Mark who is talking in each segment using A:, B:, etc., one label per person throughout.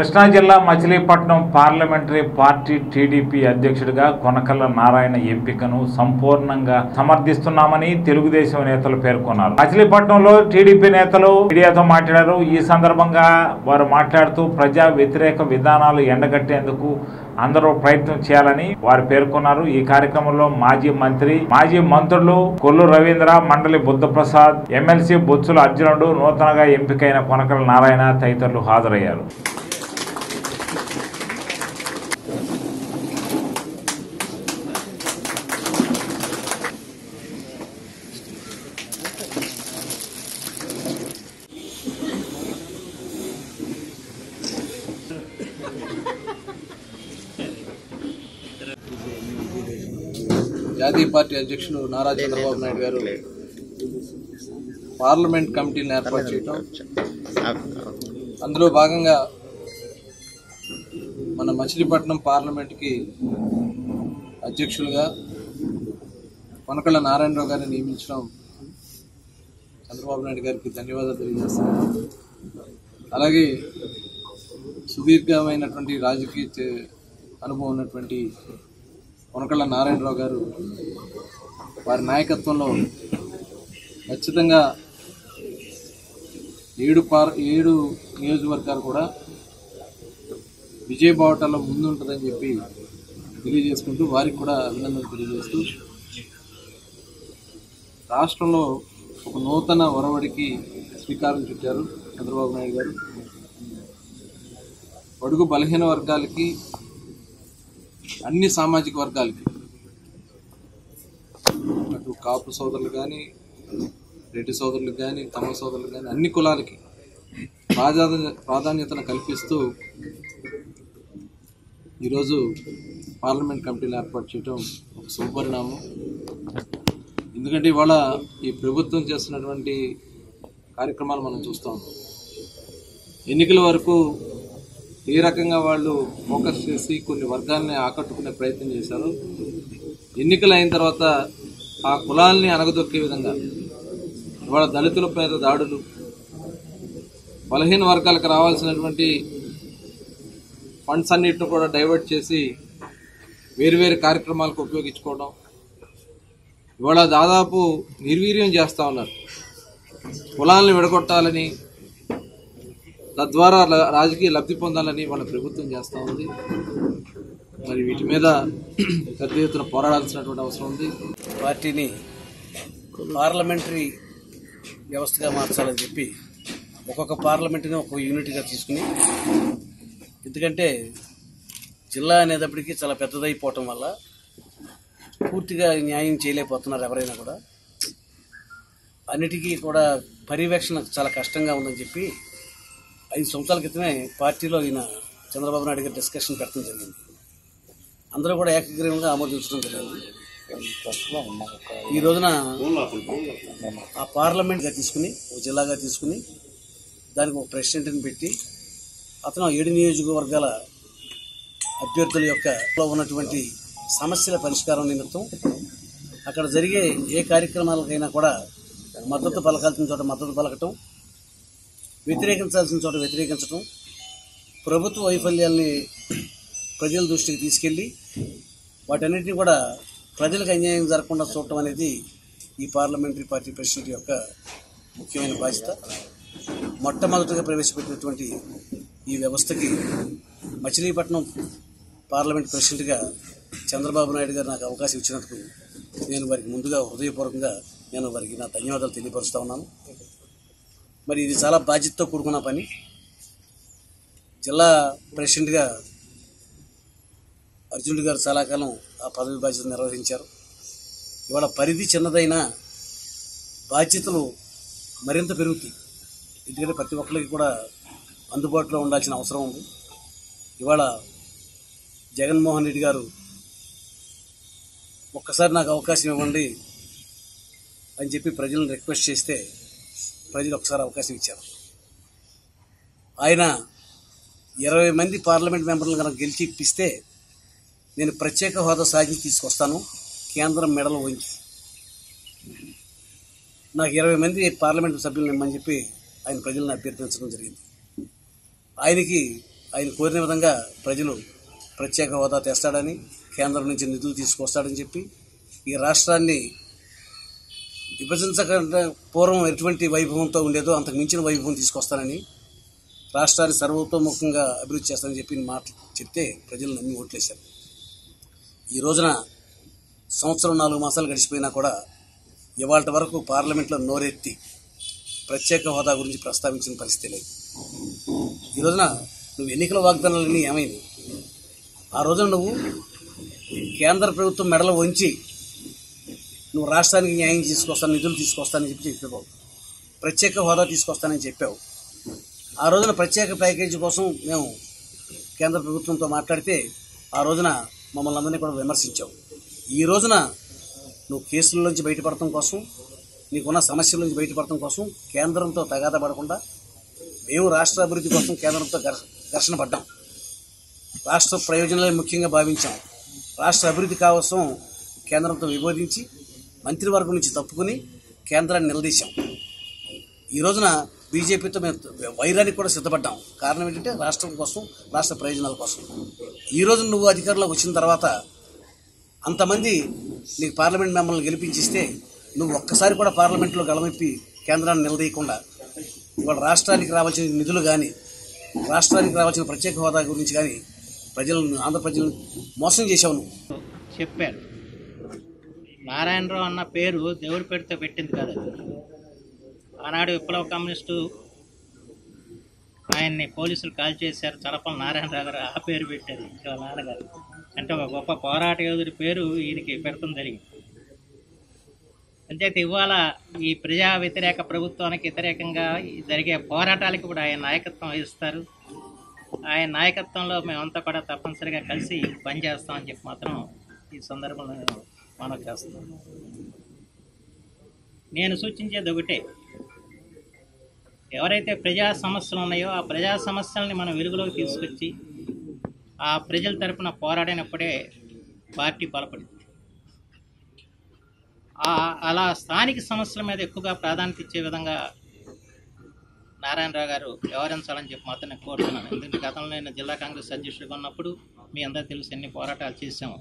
A: కృష్ణా జిల్లా Machilipatnam parliamentary party TDP అధ్యక్షుడిగా కొనకల్ల నారాయణ ఎంపికను సంపూర్ణంగా సమర్థిస్తున్నామని తెలుగుదేశం నేతలు పేర్కొన్నారు మచిలీపట్నంలో టీడీపీ నేతలు మీడియాతో మాట్లాడారు ఈ సందర్భంగా వారు మాట్లాడుతూ ప్రజా వ్యతిరేక విధానాలు ఎండగట్టేందుకు అందరూ ప్రయత్నం చేయాలని వారు పేర్కొన్నారు ఈ కార్యక్రమంలో మాజీ మంత్రి మాజీ మంత్రులు కొల్లు రవీంద్ర మండలి బుద్ధప్రసాద్ ఎమ్మెల్సీ బొత్సుల అర్జునుడు నూతనంగా ఎంపికైన కొనకల నారాయణ తదితరులు హాజరయ్యారు
B: జాతీయ పార్టీ అధ్యక్షులు నారా చంద్రబాబు నాయుడు గారు పార్లమెంట్ కమిటీని ఏర్పాటు చేయటం అందులో భాగంగా మన మచిలీపట్నం పార్లమెంట్కి అధ్యక్షులుగా కొనకళ్ళ నారాయణరావు గారిని నియమించడం చంద్రబాబు నాయుడు గారికి ధన్యవాదాలు తెలియజేస్తున్నాను అలాగే సుదీర్ఘమైనటువంటి రాజకీయ చే- అనుభవం ఉన్నటువంటి కొనకళ్ళ నారాయణరావు గారు వారి నాయకత్వంలో ఖచ్చితంగా ఏడు పార్ ఏడు నియోజకవర్గాలు కూడా విజయ బావటాల్లో ముందుంటుందని చెప్పి తెలియజేసుకుంటూ వారికి కూడా అభినందనలు తెలియజేస్తూ రాష్ట్రంలో ఒక నూతన ఒరవడికి శ్రీకారం చుట్టారు చంద్రబాబు నాయుడు గారు బడుగు బలహీన వర్గాలకి అన్ని సామాజిక వర్గాలకి అటు కాపు సోదరులు కానీ రెడ్డి సోదరులకు కానీ తమ సోదరులకు కానీ అన్ని కులాలకి ప్రాధాన్య ప్రాధాన్యతను కల్పిస్తూ ఈరోజు పార్లమెంట్ కమిటీలు ఏర్పాటు చేయడం ఒక శుభపరిణామం ఎందుకంటే ఇవాళ ఈ ప్రభుత్వం చేస్తున్నటువంటి కార్యక్రమాలు మనం చూస్తాం ఎన్నికల వరకు ఏ రకంగా వాళ్ళు ఫోకస్ చేసి కొన్ని వర్గాల్ని ఆకట్టుకునే ప్రయత్నం చేశారు ఎన్నికలు అయిన తర్వాత ఆ కులాల్ని అనగదొక్కే విధంగా ఇవాళ దళితుల మీద దాడులు బలహీన వర్గాలకు రావాల్సినటువంటి ఫండ్స్ అన్నిటిని కూడా డైవర్ట్ చేసి వేరువేరు కార్యక్రమాలకు ఉపయోగించుకోవడం ఇవాళ దాదాపు నిర్వీర్యం చేస్తూ ఉన్నారు కులాలను విడగొట్టాలని తద్వారా ల- రాజకీయ లబ్ధి పొందాలని వాళ్ళ ప్రభుత్వం చేస్తూ ఉంది మరి వీటి మీద పెద్ద ఎత్తున పోరాడాల్సినటువంటి అవసరం ఉంది
C: పార్టీని పార్లమెంటరీ వ్యవస్థగా మార్చాలని చెప్పి ఒక్కొక్క పార్లమెంట్ని ఒక్కొక్క యూనిట్గా తీసుకుని ఎందుకంటే జిల్లా అనేటప్పటికీ చాలా పెద్దదైపోవటం వల్ల పూర్తిగా న్యాయం చేయలేకపోతున్నారు ఎవరైనా కూడా అన్నిటికీ కూడా పర్యవేక్షణ చాలా కష్టంగా ఉందని చెప్పి ఐదు సంవత్సరాల క్రితమే పార్టీలో ఈయన చంద్రబాబు నాయుడు గారు డిస్కషన్ పెట్టడం జరిగింది అందరూ కూడా ఏకగ్రీవంగా ఆమోదించడం జరిగింది ఈ రోజున ఆ పార్లమెంట్గా తీసుకుని ఒక జిల్లాగా తీసుకుని దానికి ఒక ప్రెసిడెంట్ని పెట్టి అతను ఆ ఏడు నియోజకవర్గాల అభ్యర్థుల యొక్క లో ఉన్నటువంటి సమస్యల పరిష్కారం నిమిత్తం అక్కడ జరిగే ఏ కార్యక్రమాలకైనా కూడా మద్దతు పలకాల్సిన చోట మద్దతు పలకటం వ్యతిరేకించాల్సిన చోట వ్యతిరేకించటం ప్రభుత్వ వైఫల్యాల్ని ప్రజల దృష్టికి తీసుకెళ్ళి వాటన్నిటిని కూడా ప్రజలకు అన్యాయం జరగకుండా చూడటం అనేది ఈ పార్లమెంటరీ పార్టీ ప్రెసిడెంట్ యొక్క ముఖ్యమైన బాధ్యత మొట్టమొదటిగా ప్రవేశపెట్టినటువంటి ఈ వ్యవస్థకి మచిలీపట్నం పార్లమెంట్ ప్రెసిడెంట్గా చంద్రబాబు నాయుడు గారు నాకు అవకాశం ఇచ్చినందుకు నేను వారికి ముందుగా హృదయపూర్వకంగా నేను వారికి నా ధన్యవాదాలు తెలియపరుస్తా ఉన్నాను మరి ఇది చాలా బాధ్యతతో కూడుకున్న పని జిల్లా ప్రెసిడెంట్గా అర్జునుడు గారు చాలా కాలం ఆ పదవి బాధ్యత నిర్వహించారు ఇవాళ పరిధి చిన్నదైనా బాధ్యతలు మరింత పెరుగుతాయి ఎందుకంటే ప్రతి ఒక్కరికి కూడా అందుబాటులో ఉండాల్సిన అవసరం ఉంది ఇవాళ జగన్మోహన్ రెడ్డి గారు ఒక్కసారి నాకు అవకాశం ఇవ్వండి అని చెప్పి ప్రజలను రిక్వెస్ట్ చేస్తే ప్రజలు ఒకసారి అవకాశం ఇచ్చారు ఆయన ఇరవై మంది పార్లమెంట్ మెంబర్లను కనుక గెలిచి ఇప్పిస్తే నేను ప్రత్యేక హోదా సాధించి తీసుకొస్తాను కేంద్రం మెడలు వంచి నాకు ఇరవై మంది పార్లమెంట్ సభ్యులను ఇమ్మని చెప్పి ఆయన ప్రజలను అభ్యర్థించడం జరిగింది ఆయనకి ఆయన కోరిన విధంగా ప్రజలు ప్రత్యేక హోదా తెస్తాడని కేంద్రం నుంచి నిధులు తీసుకొస్తాడని చెప్పి ఈ రాష్ట్రాన్ని విభజించకుండా పూర్వం ఎటువంటి వైభవంతో ఉండేదో అంతకు మించిన వైభవం తీసుకొస్తానని రాష్ట్రాన్ని సర్వతోముఖంగా అభివృద్ధి చేస్తానని చెప్పి మాట చెప్తే ప్రజలు నమ్మి ఓట్లేశారు ఈ రోజున సంవత్సరం నాలుగు మాసాలు గడిచిపోయినా కూడా ఇవాళ వరకు పార్లమెంట్లో నోరెత్తి ప్రత్యేక హోదా గురించి ప్రస్తావించిన పరిస్థితి లేదు ఈ రోజున నువ్వు ఎన్నికల వాగ్దానాలన్నీ ఏమైంది ఆ రోజున నువ్వు కేంద్ర ప్రభుత్వం మెడలు వంచి నువ్వు రాష్ట్రానికి న్యాయం తీసుకొస్తాను నిధులు తీసుకొస్తానని చెప్పి చెప్పావు ప్రత్యేక హోదా తీసుకొస్తానని చెప్పావు ఆ రోజున ప్రత్యేక ప్యాకేజీ కోసం మేము కేంద్ర ప్రభుత్వంతో మాట్లాడితే ఆ రోజున మమ్మల్ని అందరినీ కూడా విమర్శించావు ఈ రోజున నువ్వు కేసుల నుంచి బయటపడటం కోసం నీకున్న సమస్యల నుంచి బయటపడటం కోసం కేంద్రంతో తగాద పడకుండా మేము రాష్ట్ర అభివృద్ధి కోసం కేంద్రంతో ఘర్ష ఘర్షణ పడ్డాం రాష్ట్ర ప్రయోజనాలే ముఖ్యంగా భావించాం రాష్ట్ర అభివృద్ధి కోసం కేంద్రంతో విభేదించి మంత్రివర్గం నుంచి తప్పుకుని కేంద్రాన్ని నిలదీశాం ఈ రోజున బీజేపీతో మేము వైరానికి కూడా సిద్ధపడ్డాం కారణం ఏంటంటే రాష్ట్రం కోసం రాష్ట్ర ప్రయోజనాల కోసం ఈ రోజు నువ్వు అధికారంలోకి వచ్చిన తర్వాత అంతమంది నీకు పార్లమెంట్ మెంబర్లను గెలిపించిస్తే నువ్వు ఒక్కసారి కూడా పార్లమెంట్లో గళమెప్పి కేంద్రాన్ని నిలదీయకుండా ఇవాళ రాష్ట్రానికి రావాల్సిన నిధులు కానీ రాష్ట్రానికి రావాల్సిన ప్రత్యేక హోదా గురించి కానీ ప్రజలను ఆంధ్ర ప్రజలను మోసం చేశావు నువ్వు
D: చెప్పారు నారాయణరావు అన్న పేరు దేవుడి పేరుతో పెట్టింది కాదు అది. ఆనాడు విప్లవ కమ్యూనిస్టు ఆయన్ని పోలీసులు కాల్ చేశారు చలపల్లి నారాయణరావు గారు ఆ పేరు పెట్టారు ఇంకా వాళ్ళ నాన్నగారు అంటే ఒక గొప్ప పోరాట యోధుడి పేరు ఈయనకి పెడతాం జరిగింది అంచేత ఇవాళ ఈ ప్రజా వ్యతిరేక ప్రభుత్వానికి వ్యతిరేకంగా జరిగే పోరాటాలకు కూడా ఆయన నాయకత్వం వహిస్తారు ఆయన నాయకత్వంలో మేమంతా కూడా తప్పనిసరిగా కలిసి పనిచేస్తామని చెప్పి మాత్రం ఈ సందర్భంలో నేను మనవి చేస్తున్నాను నేను సూచించేది ఒకటే ఎవరైతే ప్రజా సమస్యలు ఉన్నాయో ఆ ప్రజా సమస్యల్ని మనం వెలుగులోకి తీసుకొచ్చి ఆ ప్రజల తరపున పోరాడినప్పుడే పార్టీ బలపడింది ఆ- అలా స్థానిక సమస్యల మీద ఎక్కువగా ప్రాధాన్యత ఇచ్చే విధంగా నారాయణరావు గారు వ్యవహరించాలని చెప్పి మాత్రం నేను కోరుతున్నాను ఎందుకంటే గతంలో నేను జిల్లా కాంగ్రెస్ అధ్యక్షుడిగా ఉన్నప్పుడు మీ అందరికీ తెలుసు ఎన్ని పోరాటాలు చేసాము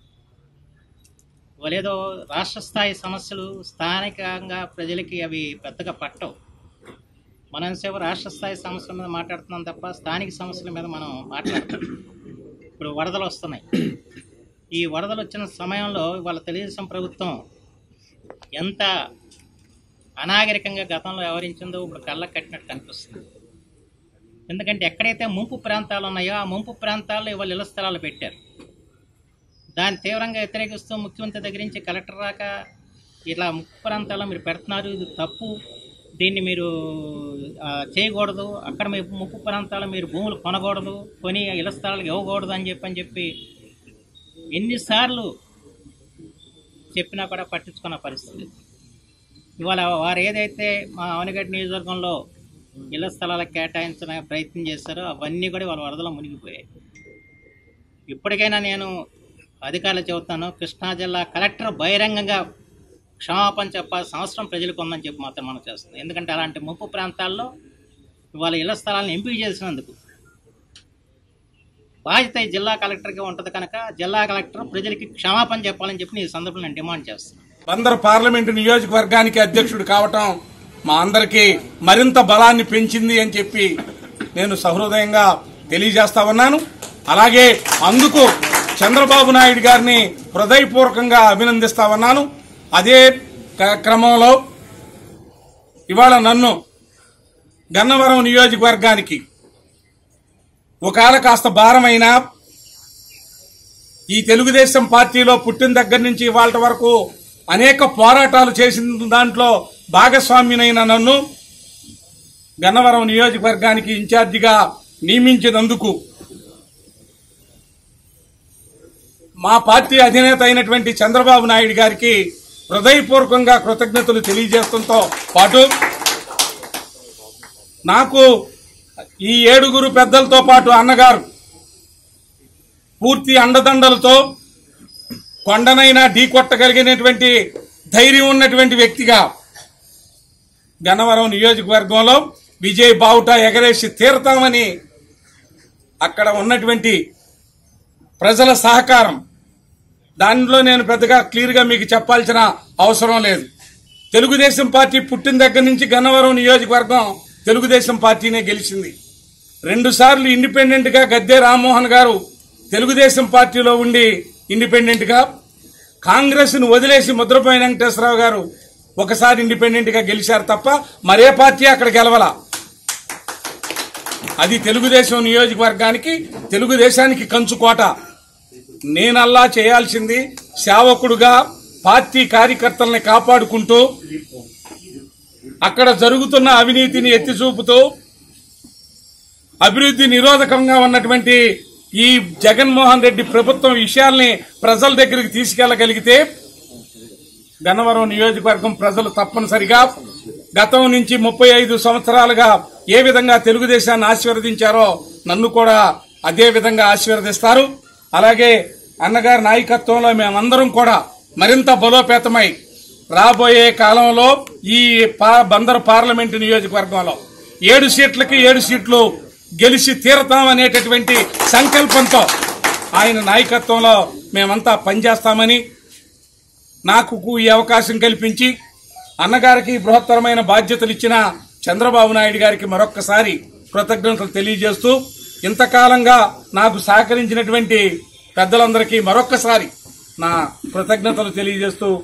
D: లేదో రాష్ట్ర స్థాయి సమస్యలు స్థానికంగా ప్రజలకి అవి పెద్దగా పట్టవు మనం సేవ రాష్ట్ర స్థాయి సమస్యల మీద మాట్లాడుతున్నాం తప్ప స్థానిక సమస్యల మీద మనం మాట్లాడుతాం ఇప్పుడు వరదలు వస్తున్నాయి ఈ వరదలు వచ్చిన సమయంలో ఇవాళ తెలుగుదేశం ప్రభుత్వం ఎంత అనాగరికంగా గతంలో వ్యవహరించిందో ఇప్పుడు కళ్ళకు కట్టినట్టు కనిపిస్తుంది ఎందుకంటే ఎక్కడైతే ముంపు ప్రాంతాలు ఉన్నాయో ఆ ముంపు ప్రాంతాల్లో ఇవాళ ఇళ్ల స్థలాలు పెట్టారు దాన్ని తీవ్రంగా వ్యతిరేకిస్తూ ముఖ్యమంత్రి దగ్గర నుంచి కలెక్టర్ రాక ఇట్లా ముప్పు ప్రాంతాల్లో మీరు పెడుతున్నారు ఇది తప్పు దీన్ని మీరు ఆ, చేయకూడదు అక్కడ మీ ముప్పు ప్రాంతాల్లో మీరు భూములు కొనకూడదు కొని ఇళ్ల స్థలాలకు ఇవ్వకూడదు అని చెప్పి అని చెప్పి ఎన్నిసార్లు చెప్పినా కూడా పట్టించుకున్న పరిస్థితి ఇవాళ వారు ఏదైతే మా అవనిగడ్డ నియోజకవర్గంలో ఇళ్ల స్థలాలకు కేటాయించడానికి ప్రయత్నం చేశారో అవన్నీ కూడా వాళ్ళ వరదలో మునిగిపోయాయి ఇప్పటికైనా నేను అధికారులు చెబుతాను కృష్ణా జిల్లా కలెక్టర్ బహిరంగంగా క్షమాపణ చెప్పాల్సిన అవసరం ప్రజలకు ఉందని చెప్పి మాత్రం మనం చేస్తుంది ఎందుకంటే అలాంటి ముప్పు ప్రాంతాల్లో ఇవాళ ఇళ్ల స్థలాలను ఎంపిక చేసినందుకు బాధ్యత ఈ జిల్లా కలెక్టర్గా ఉంటుంది కనుక జిల్లా కలెక్టర్ ప్రజలకి క్షమాపణ చెప్పాలని చెప్పి ఈ సందర్భంలో నేను డిమాండ్ చేస్తున్నాను
E: బందర్ పార్లమెంటు నియోజకవర్గానికి అధ్యక్షుడు కావటం మా అందరికీ మరింత బలాన్ని పెంచింది అని చెప్పి నేను సహృదయంగా తెలియజేస్తా ఉన్నాను అలాగే అందుకు చంద్రబాబు నాయుడు గారిని హృదయపూర్వకంగా అభినందిస్తా ఉన్నాను అదే క- క్రమంలో ఇవాళ నన్ను గన్నవరం నియోజకవర్గానికి ఒకవేళ కాస్త భారమైనా ఈ తెలుగుదేశం పార్టీలో పుట్టిన దగ్గర నుంచి ఇవాళ వరకు అనేక పోరాటాలు చేసిన దాంట్లో భాగస్వామ్యునైన నన్ను గన్నవరం నియోజకవర్గానికి ఇన్ఛార్జిగా నియమించినందుకు మా పార్టీ అధినేత అయినటువంటి చంద్రబాబు నాయుడు గారికి హృదయపూర్వకంగా కృతజ్ఞతలు తెలియజేయడంతో పాటు నాకు ఈ ఏడుగురు పెద్దలతో పాటు అన్నగారు పూర్తి అండదండలతో కొండనైనా ఢీకొట్టగలిగినటువంటి ధైర్యం ఉన్నటువంటి వ్యక్తిగా గన్నవరం నియోజకవర్గంలో విజయ్ బావుట ఎగరేసి తీరతామని అక్కడ ఉన్నటువంటి ప్రజల సహకారం దానిలో నేను పెద్దగా క్లియర్గా మీకు చెప్పాల్సిన అవసరం లేదు తెలుగుదేశం పార్టీ పుట్టిన దగ్గర నుంచి గన్నవరం నియోజకవర్గం తెలుగుదేశం పార్టీనే గెలిచింది రెండు సార్లు ఇండిపెండెంట్ గా గద్దె రామ్మోహన్ గారు తెలుగుదేశం పార్టీలో ఉండి ఇండిపెండెంట్ గా కాంగ్రెస్ ను వదిలేసి ముద్రపోయిన వెంకటేశ్వరరావు గారు ఒకసారి ఇండిపెండెంట్ గా గెలిచారు తప్ప మరే పార్టీ అక్కడ గెలవల అది తెలుగుదేశం నియోజకవర్గానికి తెలుగుదేశానికి కంచుకోట నేనల్లా చేయాల్సింది సేవకుడుగా పార్టీ కార్యకర్తల్ని కాపాడుకుంటూ అక్కడ జరుగుతున్న అవినీతిని ఎత్తి చూపుతూ అభివృద్ధి నిరోధకంగా ఉన్నటువంటి ఈ జగన్మోహన్ రెడ్డి ప్రభుత్వం విషయాల్ని ప్రజల దగ్గరికి తీసుకెళ్లగలిగితే గన్నవరం నియోజకవర్గం ప్రజలు తప్పనిసరిగా గతం నుంచి ముప్పై ఐదు సంవత్సరాలుగా ఏ విధంగా తెలుగుదేశాన్ని ఆశీర్వదించారో నన్ను కూడా అదే విధంగా ఆశీర్వదిస్తారు అలాగే అన్నగారి నాయకత్వంలో మేమందరం కూడా మరింత బలోపేతమై రాబోయే కాలంలో ఈ పా- బందరు పార్లమెంటు నియోజకవర్గంలో ఏడు సీట్లకి ఏడు సీట్లు గెలిచి తీరతాం అనేటటువంటి సంకల్పంతో ఆయన నాయకత్వంలో మేమంతా పనిచేస్తామని నాకు ఈ అవకాశం కల్పించి అన్నగారికి బృహత్తరమైన బాధ్యతలు ఇచ్చిన చంద్రబాబు నాయుడు గారికి మరొక్కసారి కృతజ్ఞతలు తెలియజేస్తూ ఇంతకాలంగా నాకు సహకరించినటువంటి పెద్దలందరికీ మరొక్కసారి నా కృతజ్ఞతలు తెలియజేస్తూ